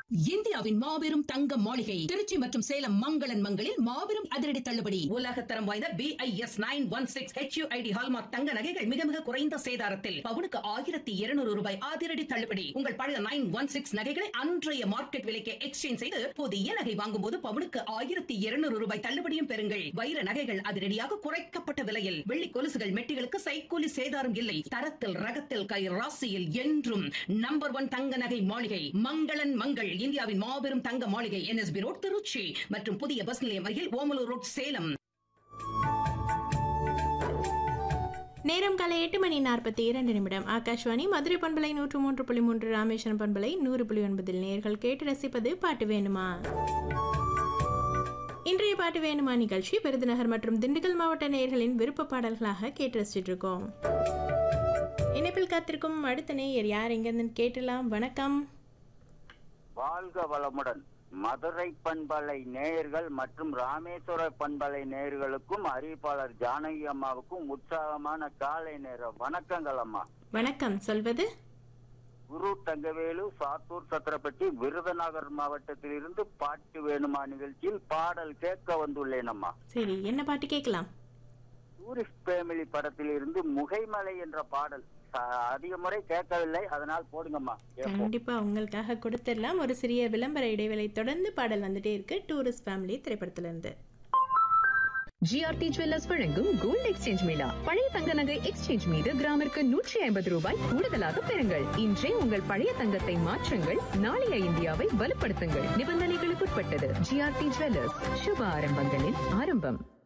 இந்தியாவின் மாபெரும் தங்க மாளிகை திருச்சி மற்றும் சேலம் மங்களன் மங்களில் மாபெரும் அதிரடி தள்ளுபடி உலகத்தரம் வாய்ந்த B I S nine one six HUID hallmark தங்க நகைகள் மிக மிக குறைந்த சேதாரத்தில் பவுனுக்கு ஆயிரத்தி இருநூறு ரூபாய் அதிரடி தள்ளுபடி உங்கள் பழைய நைன் ஒன் சிக்ஸ் நகைகளை அன்றைய மார்க்கெட் விலைக்கு எக்ஸ்சேஞ்ச் செய்து புதிய நகை வாங்கும் போது பவுனுக்கு ஆயிரத்தி இருநூறு ரூபாய் தள்ளுபடியும் பெறுங்கள் வைர நகைகள் அதிரடியாக குறைக்கப்பட்ட விலையில் வெள்ளி கொலுசுகள் மெட்டிகளுக்கு சைக்கூலி சேதாரம் இல்லை தரத்தில் ரகத்தில் கை ராசியில் என்றும் நம்பர் ஒன் தங்க நகை மாளிகை மங்களன் மங்கள் இந்தியாவின் மாபெரும் தங்க மாளிகை என்எஸ்பி ரோட் திருச்சி மற்றும் புதிய பஸ் நிலையம் அருகில் ஓமலூர் ரோட் சேலம் நேரம் காலை எட்டு மணி நாற்பத்தி இரண்டு நிமிடம் ஆகாஷ்வாணி மதுரை பண்பலை நூற்று மூன்று புள்ளி மூன்று ராமேஸ்வரம் பண்பலை நூறு புள்ளி ஒன்பதில் நேர்கள் கேட்டு ரசிப்பது பாட்டு வேணுமா இன்றைய பாட்டு வேணுமா நிகழ்ச்சி விருதுநகர் மற்றும் திண்டுக்கல் மாவட்ட நேயர்களின் விருப்ப பாடல்களாக கேட்டு ரசிச்சிட்டு இருக்கோம் இணைப்பில் காத்திருக்கும் அடுத்த நேயர் யார் எங்கேருந்து கேட்டலாம் வணக்கம் வாழ்க வளமுடன் மதுரை பண்பலை நேயர்கள் மற்றும் ராமேஸ்வர பண்பலை நேயர்களுக்கும் அறிவிப்பாளர் ஜானகி அம்மாவுக்கும் உற்சாகமான காலை நேர வணக்கங்கள் அம்மா வணக்கம் சொல்வது குரு தங்கவேலு சாத்தூர் சத்திரப்பட்டி விருதுநகர் மாவட்டத்திலிருந்து பாட்டு வேணுமா நிகழ்ச்சியில் பாடல் கேட்க வந்துள்ளேன் அம்மா சரி என்ன பாட்டு கேட்கலாம் டூரிஸ்ட் ஃபேமிலி படத்திலிருந்து முகைமலை என்ற பாடல் அ- அதிக முறை கேட்கவில்லை அதனால் போடுங்கம்மா கேட்போம். கண்டிப்பா உங்களுக்காக கொடுத்துடலாம் ஒரு சிறிய விளம்பர இடைவேளை தொடர்ந்து பாடல் வந்துட்டே இருக்கு டூரிஸ்ட் ஃபேமிலி திரைப்படத்திலிருந்து ஜிஆர்டி ஜுவல்லர்ஸ் வழங்கும் கோல்ட் எக்ஸ்சேஞ்ச் மேளா பழைய தங்க நகை எக்ஸ்சேஞ்ச் மீது கிராமிற்கு நூற்றி ஐம்பது ரூபாய் கூடுதலாக பெறுங்கள் இன்றே உங்கள் பழைய தங்கத்தை மாற்றுங்கள் நாளைய இந்தியாவை வலுப்படுத்துங்கள் நிபந்தனைகளுக்குட்பட்டது ஜிஆர்டி ஜுவல்லர்ஸ் சுப ஆரம்பங்களின் ஆரம்பம்